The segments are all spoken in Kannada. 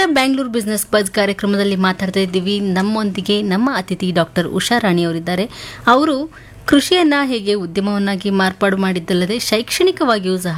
ಬ್ಯಾಂಗ್ಳೂರ್ ಬಿಸ್ನೆಸ್ ಬಜ್ ಕಾರ್ಯಕ್ರಮದಲ್ಲಿ ಮಾತಾಡ್ತಾ ಇದ್ದೀವಿ ನಮ್ಮೊಂದಿಗೆ ನಮ್ಮ ಅತಿಥಿ ಡಾಕ್ಟರ್ ಉಷಾ ರಾಣಿ ಅವರಿದ್ದಾರೆ ಅವರು ಕೃಷಿಯನ್ನ ಹೇಗೆ ಉದ್ಯಮವನ್ನಾಗಿ ಮಾರ್ಪಾಡು ಮಾಡಿದ್ದಲ್ಲದೆ ಶೈಕ್ಷಣಿಕವಾಗಿಯೂ ಸಹ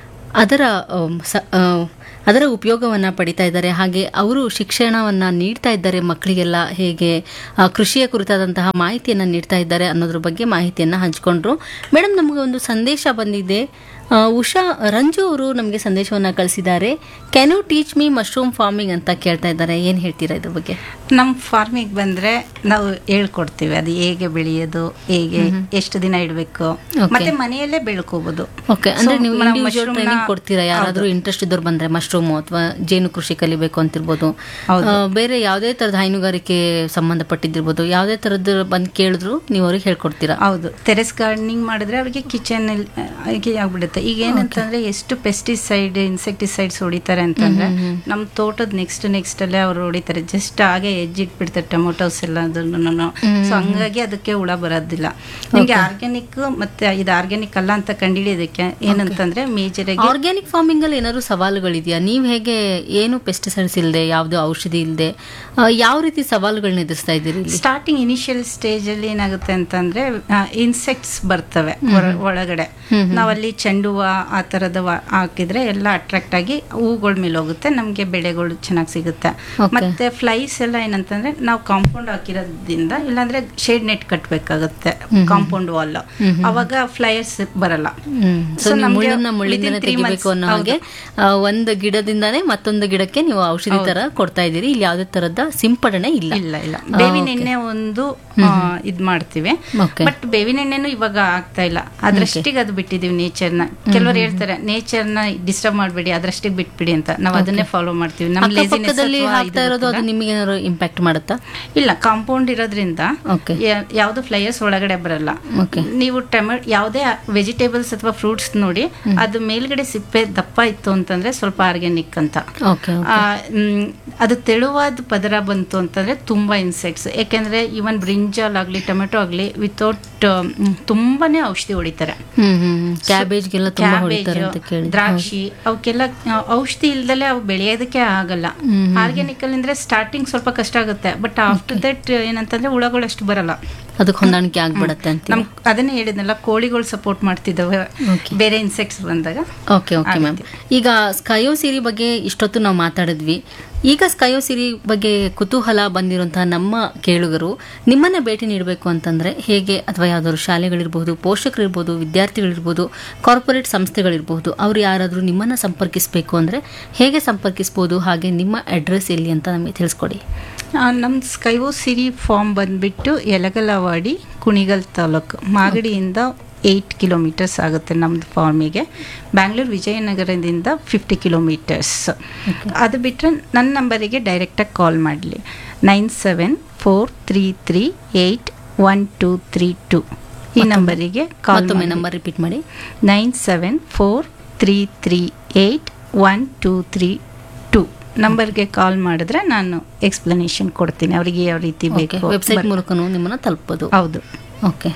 ಅದರ ಆಮ್, ಸ- ಆ, ಅದರ ಉಪಯೋಗವನ್ನು ಪಡಿತಾ ಇದ್ದಾರೆ ಹಾಗೆ ಅವರು ಶಿಕ್ಷಣವನ್ನು ನೀಡ್ತಾ ಇದ್ದಾರೆ ಮಕ್ಕಳಿಗೆಲ್ಲ ಹೇಗೆ ಆ, ಕೃಷಿಯ ಕುರಿತಾದಂತಹ ಮಾಹಿತಿಯನ್ನು ನೀಡ್ತಾ ಇದ್ದಾರೆ ಅನ್ನೋದ್ರ ಬಗ್ಗೆ ಮಾಹಿತಿಯನ್ನು ಹಂಚಿಕೊಂಡ್ರು ಮೇಡಮ್ ನಮಗೆ ಒಂದು ಸಂದೇಶ ಬಂದಿದೆ ಆ, ಉಷಾ ರಂಜು ಅವರು ನಮಗೆ ಸಂದೇಶವನ್ನು ಕಳಿಸಿದ್ದಾರೆ can you teach me mushroom farming ಅಂತ ಕೇಳ್ತಾ ಇದ್ದಾರೆ ಏನು ಹೇಳ್ತೀರಾ ಇದ್ರ ಬಗ್ಗೆ ನಮ್ಮ ಫಾರ್ಮಿಗೆ ಬಂದ್ರೆ ನಾವು ಹೇಳ್ಕೊಡ್ತೀವಿ ಅದು ಹೇಗೆ ಬೆಳೆಯೋದು ಹೇಗೆ ಎಷ್ಟು ದಿನ ಇಡಬೇಕು Okay. ಮತ್ತೆ ಮನೆಯಲ್ಲೇ ಬೆಳ್ಕೋಬಹುದು ಓಕೆ ಅಂದ್ರೆ So, ನೀವು ನಾವು ಇಂಡಿವಿಜುವಲ್ mushroom ನ- ಟ್ರೈನಿಂಗ್ ಕೊಡ್ತೀರಾ ಯಾರಾದರೂ ಇಂಟ್ರೆಸ್ಟ್ ಇದ್ದವ್ರು ಬಂದ್ರೆ ಮಶ್ರೂಮು ಅಥವಾ ಜೇನು ಕೃಷಿ ಕಲಿಬೇಕು ಅಂತಿರ್ಬೋದು ಹೌದು. ಆ, ಬೇರೆ ಯಾವುದೇ ತರದ ಹೈನುಗಾರಿಕೆ ಸಂಬಂಧಪಟ್ಟಿದ್ದಿರ್ಬೋದು ಯಾವುದೇ ತರದ್ದು ಬಂದು ಕೇಳಿದ್ರು ನೀವು ಅವ್ರಿಗೆ ಹೇಳ್ಕೊಡ್ತೀರಾ ಹೌದು ಟೆರೆಸ್ ಗಾರ್ಡನಿಂಗ್ ಮಾಡಿದ್ರೆ ಅವರಿಗೆ ಕಿಚನ್ ಆಗಿ ಆಗ್ಬಿಡುತ್ತೆ ಈಗ ಏನಂತಂದ್ರೆ ಎಷ್ಟು ಪೆಸ್ಟಿಸೈಡ್ ಇನ್ಸೆಕ್ಟಿಸೈಡ್ಸ್ ಹೊಡಿತಾರೆ ಅಂತಂದ್ರೆ ನಮ್ಮ ತೋಟದ ನೆಕ್ಸ್ಟ್ ನೆಕ್ಸ್ಟ್ ಅಲ್ಲೇ ಅವ್ರು ಹೊಡಿತಾರೆ ಜಸ್ಟ್ ಹಾಗೆ ಹೆಜ್ಜಿಟ್ಬಿಡ್ತಾರೆ ಟೊಮೊಟೊಸ್ ಎಲ್ಲ ಅದನ್ನು ಸೊ ಹಂಗಾಗಿ ಅದಕ್ಕೆ ಹುಳ ಬರೋದಿಲ್ಲ ನಿಮ್ಗೆ ಆರ್ಗ್ಯಾನಿಕ್ ಮತ್ತೆ ಇದು ಆರ್ಗ್ಯಾನಿಕ್ ಅಲ್ಲ ಅಂತ ಕಂಡುಹಿಡಿಯೋದಕ್ಕೆ ಏನಂತಂದ್ರೆ ಮೇಜರ್ ಆಗಿ ಆರ್ಗ್ಯಾನಿಕ್ ಫಾರ್ಮಿಂಗ್ ಅಲ್ಲಿ ಏನಾದ್ರು ಸವಾಲುಗಳಿದೆಯಾ ನೀವು ಹೇಗೆ ಏನು ಪೆಸ್ಟಿಸೈಡ್ಸ್ ಇಲ್ಲದೆ ಯಾವುದು ಔಷಧಿ ಇಲ್ಲದೆ ಯಾವ ರೀತಿ ಸವಾಲುಗಳನ್ನ ಎದುರಿಸ್ತಾ ಇದ್ದೀರಿ ಇಲ್ಲಿ ಸ್ಟಾರ್ಟಿಂಗ್ ಇನಿಷಿಯಲ್ ಸ್ಟೇಜ್ ಅಲ್ಲಿ ಏನಾಗುತ್ತೆ ಅಂತಂದ್ರೆ ಇನ್ಸೆಕ್ಟ್ಸ್ ಬರ್ತವೆ ಹೊರ- ಒಳಗಡೆ ನಾವಲ್ಲಿ ಚೆಂಡು ಹೂವು ಆ ತರದ ಹಾಕಿದ್ರೆ ಎಲ್ಲ ಅಟ್ರಾಕ್ಟ್ ಆಗಿ ಹೂಗಳ ಮೇಲೆ ಹೋಗುತ್ತೆ ನಮ್ಗೆ ಬೆಳೆಗಳು ಚೆನ್ನಾಗಿ ಸಿಗುತ್ತೆ Okay. ಮತ್ತೆ ಫ್ಲೈಸ್ ಎಲ್ಲ ಏನಂತಂದ್ರೆ ನಾವು ಕಾಂಪೌಂಡ್ ಹಾಕಿರೋದ್ರಿಂದ ಇಲ್ಲಾಂದ್ರೆ ಶೇಡ್ ನೆಟ್ ಕಟ್ಟಬೇಕಾಗುತ್ತೆ ಕಾಂಪೌಂಡ್ ವಾಲ್ ಅವಾಗ ಫ್ಲೈಯರ್ಸ್ ಬರಲ್ಲ ಸೊ So, ನೀವು ನಮ್ಗೆ ಮುಳ್ಳನ್ನ ಮುಳ್ಳಿಂದನೇ within three ತೆಗಿಬೇಕು months- ಅನ್ನೋ ಹಾಗೆ ಆ, ಒಂದು ಗಿಡದಿಂದಾನೇ ಮತ್ತೊಂದು ಗಿಡಕ್ಕೆ ನೀವು ಔಷಧಿ ತರ ಕೊಡ್ತಾ ಇದ್ದೀರಿ ಇಲ್ಲಿ ಯಾವುದೇ ತರದ ಸಿಂಪಡಣೆ ಇಲ್ಲ ಇಲ್ಲ ಇಲ್ಲ ಬೇವಿನ ಎಣ್ಣೆ ಒಂದು ಆ, ಇದ್ ಮಾಡ್ತೀವಿ Okay. ಬಟ್ ಬೇವಿನ ಎಣ್ಣೆನು ಇವಾಗ ಆಗ್ತಾ ಇಲ್ಲ ಅದ್ರಷ್ಟಿಗೆ ಅದು ಬಿಟ್ಟಿದೀವಿ ನೇಚರ್ನ ಕೆಲವರು ಹೇಳ್ತಾರೆ ನೇಚರ್ನ ಡಿಸ್ಟರ್ಬ್ ಮಾಡಬೇಡಿ ಅದ್ರಷ್ಟಿಗೆ ಬಿಟ್ಬಿಡಿ ಅಂತ ನಾವು ಅದನ್ನೇ ಫಾಲೋ ಮಾಡ್ತೀವಿ ನಮ್ಮ ಅಕ್ಕಪಕ್ಕದಲ್ಲಿ laziness ಹಾಕ್ತಾ ಅಥವಾ ಇರೋದು ಇದು ಅದು ನಿಮಗೆ ಏನಾದ್ರು ಇಂಪ್ಯಾಕ್ಟ್ ಮಾಡುತ್ತಾ ಇಲ್ಲ ಕಾಂಪೌಂಡ್ ಇರೋದ್ರಿಂದ ಓಕೆ ಯಾ- ಯಾವ್ದು ಫ್ಲೈಯರ್ಸ್ ಒಳಗಡೆ ಬರಲ್ಲ ಓಕೆ ನೀವು ಟೊಮೆ ಯಾವುದೇ ವೆಜಿಟೇಬಲ್ಸ್ ಅಥವಾ ಫ್ರೂಟ್ಸ್ ನೋಡಿ ಅದು ಮೇಲ್ಗಡೆ ಸಿಪ್ಪೆ ದಪ್ಪ ಇತ್ತು ಅಂತಂದ್ರೆ ಸ್ವಲ್ಪ ಆರ್ಗ್ಯಾನಿಕ್ ಅಂತ ಓಕೆ ಆ, ಮ್, ಅದು ತೆಳುವಾದ ಪದರ ಬಂತು ಅಂತಂದ್ರೆ ತುಂಬಾ ಇನ್ಸೆಕ್ಟ್ಸ್ ಯಾಕೆಂದ್ರೆ ಇವನ್ ಬ್ರಿಂಜಾಲ್ ಆಗ್ಲಿ ಟೊಮೆಟೊ ಆಗ್ಲಿ ವಿತೌಟ್ ತುಂಬಾನೇ ಔಷಧಿ ಹೊಡಿತಾರೆ ಹ್ಮ್ ಹ್ಮ್ ಕ್ಯಾಬೇಜ್ಗೆಲ್ಲ ತುಂಬಾ ಹೊಡಿತಾರೆ ಅಂತ Cabbage, ಕೇಳಿ ದ್ರಾಕ್ಷಿ ಅವಕ್ಕೆಲ್ಲ ಆ, ಔಷಧಿ ಇಲ್ದಲೆ ಅವು ಬೆಳೆಯೋದಕ್ಕೆ ಆಗಲ್ಲ ಆರ್ಗ್ಯಾನಿಕಲ್ ಅಂದ್ರೆ ಸ್ಟಾರ್ಟಿಂಗ್ ಸ್ವಲ್ಪ ಕಷ್ಟ ಆಗುತ್ತೆ ಬಟ್ ಆಫ್ಟರ್ ದಟ್ ಏನಂತಂದ್ರೆ ಹುಳಗಳು ಅಷ್ಟು ಬರಲ್ಲ ಅದಕ್ಕೆ ಹೊಂದಾಣಿಕೆ ಆಗ್ಬಿಡತ್ತೆ ಅಂತ ನಮ್ ಅದನ್ನೇ ಹೇಳಿದ್ನಲ್ಲ ಕೋಳಿಗಳು ಸಪೋರ್ಟ್ ಮಾಡ್ತಿದ್ದಾವೆ Okay. ಬೇರೆ ಇನ್ಸೆಕ್ಟ್ಸ್ ಬಂದಾಗ ಓಕೆ ಓಕೆ ಮ್ಯಾಮ್ ಈಗ ಸ್ಕಯೋ ಸಿರಿ ಬಗ್ಗೆ ಇಷ್ಟೊತ್ತು ನಾವು ಮಾತಾಡಿದ್ವಿ ಈಗ ಸ್ಕಯೋ ಸಿರಿ ಬಗ್ಗೆ ಕುತೂಹಲ ಬಂದಿರುವಂತಹ ನಮ್ಮ ಕೇಳುಗರು ನಿಮ್ಮನ್ನ ಭೇಟಿ ನೀಡಬೇಕು ಅಂತಂದ್ರೆ ಹೇಗೆ ಅಥವಾ ಯಾವ್ದಾದ್ರು ಶಾಲೆಗಳಿರ್ಬೋದು ಪೋಷಕರಿರ್ಬೋದು ವಿದ್ಯಾರ್ಥಿಗಳಿರ್ಬೋದು ಕಾರ್ಪೊರೇಟ್ ಸಂಸ್ಥೆಗಳಿರ್ಬೋದು ಅವ್ರು ಯಾರಾದರೂ ನಿಮ್ಮನ್ನ ಸಂಪರ್ಕಿಸಬೇಕು ಅಂದ್ರೆ ಹೇಗೆ ಸಂಪರ್ಕಿಸ್ಬೋದು ಹಾಗೆ ನಿಮ್ಮ ಅಡ್ರೆಸ್ ಎಲ್ಲಿ ಅಂತ ನಮಗೆ ತಿಳಿಸ್ಕೊಡಿ ನಮ್ಮ ಸ್ಕೈವೋ ಸಿರಿ ಫಾರ್ಮ್ ಬಂದ್ಬಿಟ್ಟು ಯಲಗಲವಾಡಿ ಕುಣಿಗಲ್ ತಾಲೂಕು ಮಾಗಡಿಯಿಂದ ಏಯ್ಟ್ ಕಿಲೋಮೀಟರ್ಸ್ ಆಗುತ್ತೆ ನಮ್ಮದು ಫಾರ್ಮಿಗೆ ಬ್ಯಾಂಗ್ಳೂರು ವಿಜಯನಗರದಿಂದ ಫಿಫ್ಟಿ ಕಿಲೋಮೀಟರ್ಸ್ ಅದು ಬಿಟ್ಟರೆ ನನ್ನ ನಂಬರಿಗೆ ಡೈರೆಕ್ಟಾಗಿ ಕಾಲ್ ಮಾಡಲಿ nine seven four three three eight one two three two ಈ ನಂಬರಿಗೆ ಕಾಲ್ ಮತ್ತೊಮ್ಮೆ ನಂಬರ್ ರಿಪೀಟ್ ಮಾಡಿ nine seven four three three eight one two three two ನಂಬರ್ಗೆ ಕಾಲ್ ಮಾಡಿದ್ರೆ ನಾನು ಎಕ್ಸ್ಪ್ಲನೇಷನ್ ಕೊಡ್ತೀನಿ ಅವರಿಗೆ ಯಾವ ರೀತಿ ಓಕೆ ಬೇಕು ವೆಬ್ಸೈಟ್ ಬಟ್- ಮೂಲಕನೂ ನಿಮ್ಮನ್ನ ತಲುಪಬಹುದು ಹೌದು ಓಕೆ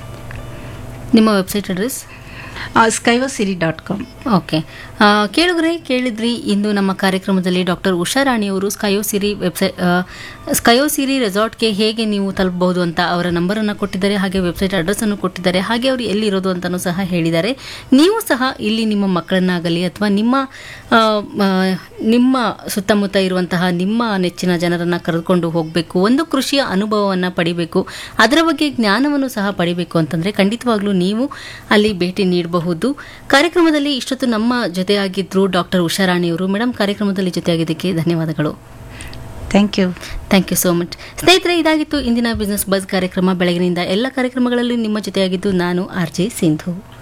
ನಿಮ್ಮ website address Skyo Siri dot com okay ಕೇಳಿದ್ರೆ ಕೇಳಿದ್ರಿ ಇಂದು ನಮ್ಮ ಕಾರ್ಯಕ್ರಮದಲ್ಲಿ ಡಾಕ್ಟರ್ ಉಷಾ ರಾಣಿಯವರು ಸ್ಕಯೋ ಸಿರಿ ವೆಬ್ಸೈಟ್ ಸ್ಕಯೋ ಸಿರಿ ರೆಸಾರ್ಟ್ಗೆ ಹೇಗೆ ನೀವು ತಲುಪಬಹುದು ಅಂತ ಅವರ ನಂಬರನ್ನು ಕೊಟ್ಟಿದ್ದಾರೆ ಹಾಗೆ ವೆಬ್ಸೈಟ್ ಅಡ್ರೆಸ್ಸನ್ನು ಕೊಟ್ಟಿದ್ದಾರೆ ಹಾಗೆ ಅವರು ಎಲ್ಲಿರೋದು ಅಂತಲೂ ಸಹ ಹೇಳಿದ್ದಾರೆ ನೀವು ಸಹ ಇಲ್ಲಿ ನಿಮ್ಮ ಮಕ್ಕಳನ್ನಾಗಲಿ ಅಥವಾ ನಿಮ್ಮ ಆ, ಆ, ನಿಮ್ಮ ಸುತ್ತಮುತ್ತ ಇರುವಂತಹ ನಿಮ್ಮ ನೆಚ್ಚಿನ ಜನರನ್ನು ಕರೆದುಕೊಂಡು ಹೋಗಬೇಕು ಒಂದು ಕೃಷಿಯ ಅನುಭವವನ್ನು ಪಡಿಬೇಕು ಅದರ ಬಗ್ಗೆ ಜ್ಞಾನವನ್ನು ಸಹ ಪಡಿಬೇಕು ಅಂತಂದರೆ ಖಂಡಿತವಾಗ್ಲೂ ನೀವು ಅಲ್ಲಿ ಭೇಟಿ ನೀಡಬಹುದು ಕಾರ್ಯಕ್ರಮದಲ್ಲಿ ಇಷ್ಟೊತ್ತು ನಮ್ಮ ಜೊತೆಯಾಗಿದ್ರು ಡಾಕ್ಟರ್ ಉಷಾರಾಣಿಯವರು ಮೇಡಮ್ ಕಾರ್ಯಕ್ರಮದಲ್ಲಿ ಜೊತೆಯಾಗಿದ್ದಕ್ಕೆ ಧನ್ಯವಾದಗಳು thank you thank you so much ಸ್ನೇಹಿತರೆ ಇದಾಗಿತ್ತು ಇಂದಿನ ಬಿಸ್ನೆಸ್ ಬಸ್ ಕಾರ್ಯಕ್ರಮ ಬೆಳಗಿನಿಂದ ಎಲ್ಲ ಕಾರ್ಯಕ್ರಮಗಳಲ್ಲಿ ನಿಮ್ಮ ಜೊತೆಯಾಗಿದ್ದು ನಾನು ಆರ್ ಜೆ ಸಿಂಧು